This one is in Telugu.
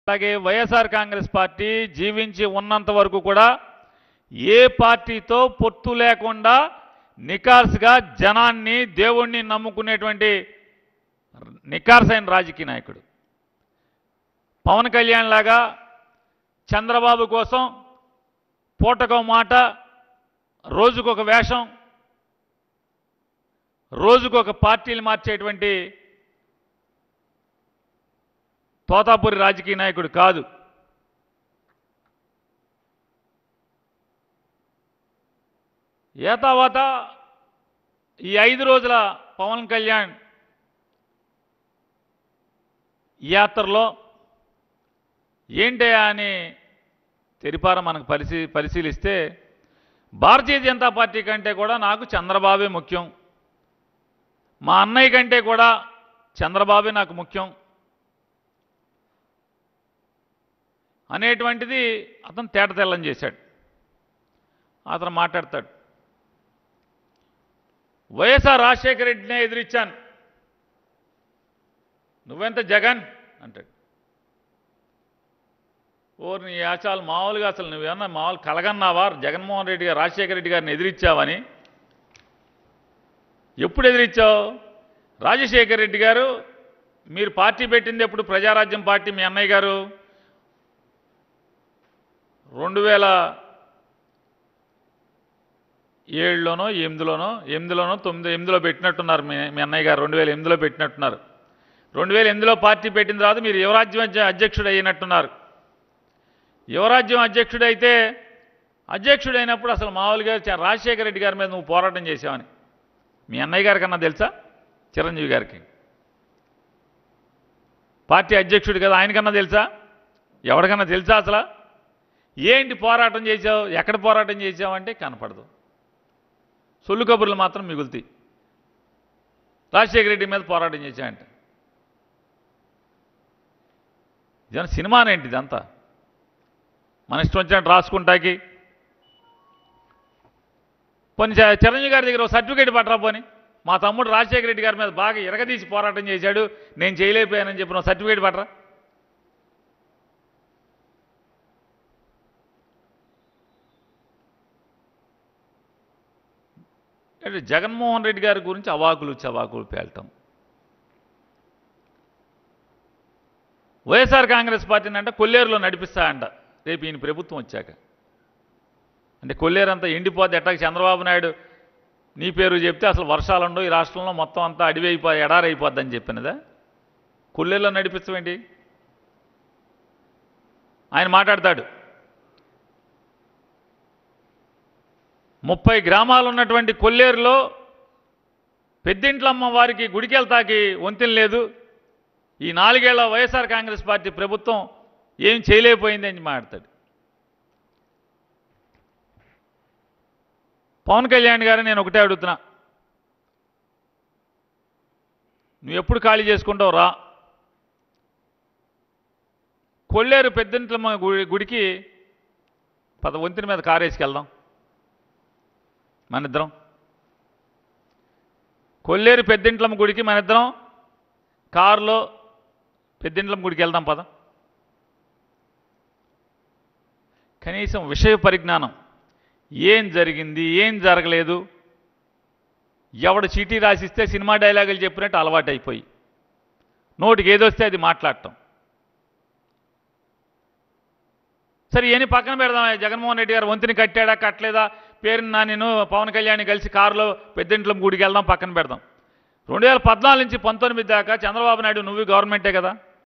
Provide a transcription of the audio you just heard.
అలాగే వైఎస్ఆర్ కాంగ్రెస్ పార్టీ జీవించి ఉన్నంత వరకు కూడా ఏ పార్టీతో పొత్తు లేకుండా నికార్స్గా జనాన్ని దేవుణ్ణి నమ్ముకునేటువంటి నికార్సైన రాజకీయ నాయకుడు పవన్ కళ్యాణ్ లాగా చంద్రబాబు కోసం పూటకో మాట రోజుకొక వేషం రోజుకొక పార్టీలు మార్చేటువంటి తోతాపురి రాజకీయ నాయకుడు కాదు ఏ తర్వాత ఈ ఐదు రోజుల పవన్ కళ్యాణ్ యాత్రలో ఏంటయా అని తెరిపార మనకు పరిశీ పరిశీలిస్తే భారతీయ జనతా పార్టీ కంటే కూడా నాకు చంద్రబాబే ముఖ్యం మా అన్నయ్య కంటే కూడా చంద్రబాబే నాకు ముఖ్యం అనేటువంటిది అతను తేట తెల్లం చేశాడు అతను మాట్లాడతాడు వైఎస్ఆర్ రాజశేఖర రెడ్డినే ఎదిరించాను నువ్వెంత జగన్ అంటాడు ఓ నీ ఆచాలు మామూలుగా అసలు నువ్వేమన్నా మామూలు కలగన్నావా జగన్మోహన్ రెడ్డి గారు రాజశేఖర రెడ్డి గారిని ఎదిరించావని ఎప్పుడు ఎదిరించావు రాజశేఖర రెడ్డి గారు మీరు పార్టీ పెట్టింది ఎప్పుడు ప్రజారాజ్యం పార్టీ మీ అన్నయ్య గారు రెండు వేల ఏడులోనో ఎనిమిదిలోనో ఎనిమిదిలోనో తొమ్మిది ఎనిమిదిలో పెట్టినట్టున్నారు మీ మీ అన్నయ్య గారు రెండు వేల ఎనిమిదిలో పెట్టినట్టున్నారు రెండు వేల ఎనిమిదిలో పార్టీ పెట్టిన తర్వాత మీరు యువరాజ్యం అధ్య- అధ్యక్షుడు అయినట్టున్నారు యువరాజ్యం అధ్యక్షుడు అయితే అధ్యక్షుడు అయినప్పుడు అసలు మామూలుగా చ- రాజశేఖర రెడ్డి గారి మీద నువ్వు పోరాటం చేసావని మీ అన్నయ్య గారి కన్నా తెలుసా చిరంజీవి గారికి పార్టీ అధ్యక్షుడు కదా ఆయనకన్నా తెలుసా ఎవరికన్నా తెలుసా అసలు ఏంటి పోరాటం చేసావు ఎక్కడ పోరాటం చేసావు అంటే కనపడదు సొల్లు కబుర్లు మాత్రం మిగులుతాయి రాజశేఖర రెడ్డి మీద పోరాటం చేశాయంట జన సినిమానేంటి ఇదంతా మన ఇష్టం వచ్చినట్టు రాసుకుంటాకి పోనీ చ- చిరంజీవి గారి దగ్గర ఒక సర్టిఫికేట్ పట్టరా పోని మా తమ్ముడు రాజశేఖర రెడ్డి గారి మీద బాగా ఎరగదీసి పోరాటం చేశాడు నేను చేయలేకపోయానని చెప్పిన సర్టిఫికేట్ పట్టరా అంటే జగన్మోహన్ రెడ్డి గారి గురించి అవాకులు చవాకులు పేలటం వైఎస్ఆర్ కాంగ్రెస్ పార్టీని అంటే కొల్లేరులో నడిపిస్తా అంట రేపు ఈయన ప్రభుత్వం వచ్చాక అంటే కొల్లేరు అంతా ఎండిపోద్ది ఎట్టాక చంద్రబాబు నాయుడు నీ పేరు చెప్తే అసలు వర్షాలుండో ఈ రాష్ట్రంలో మొత్తం అంతా అడివి అయిపో ఎడారైపోద్దని చెప్పినదా కొల్లేరులో నడిపించమేంటి ఆయన మాట్లాడతాడు ముప్పై గ్రామాలు ఉన్నటువంటి కొల్లేరులో పెద్దింట్లమ్మ వారికి గుడికెళ్తాకి వంతెన లేదు ఈ నాలుగేళ్ల వైఎస్ఆర్ కాంగ్రెస్ పార్టీ ప్రభుత్వం ఏం చేయలేకపోయింది అని మాట్లాడతాడు పవన్ కళ్యాణ్ గారు నేను ఒకటే అడుగుతున్నా నువ్వు ఎప్పుడు ఖాళీ చేసుకుంటావు రా కొల్లేరు పెద్దింట్లమ్మ గుడి గుడికి పద వంతెన మీద కారు వేసుకెళ్దాం మన ఇద్దరం కొల్లేరు పెద్దింట్లమ్మ గుడికి మన ఇద్దరం కారులో పెద్దింట్లమ్మ గుడికి వెళ్దాం పద కనీసం విషయ పరిజ్ఞానం ఏం జరిగింది ఏం జరగలేదు ఎవడు చీటీ రాసిస్తే సినిమా డైలాగులు చెప్పినట్టు అలవాటు అయిపోయి నోటికి ఏదొస్తే అది మాట్లాడటం సరే ఏని పక్కన పెడదాం జగన్మోహన్ రెడ్డి గారు వంతిని కట్టాడా కట్టలేదా పేరు నా నేను పవన్ కళ్యాణ్ కలిసి కారులో పెద్దింట్లం గుడికి వెళ్దాం పక్కన పెడదాం రెండు వేల పద్నాలుగు నుంచి పంతొమ్మిది దాకా చంద్రబాబు నాయుడు నువ్వు గవర్నమెంటే కదా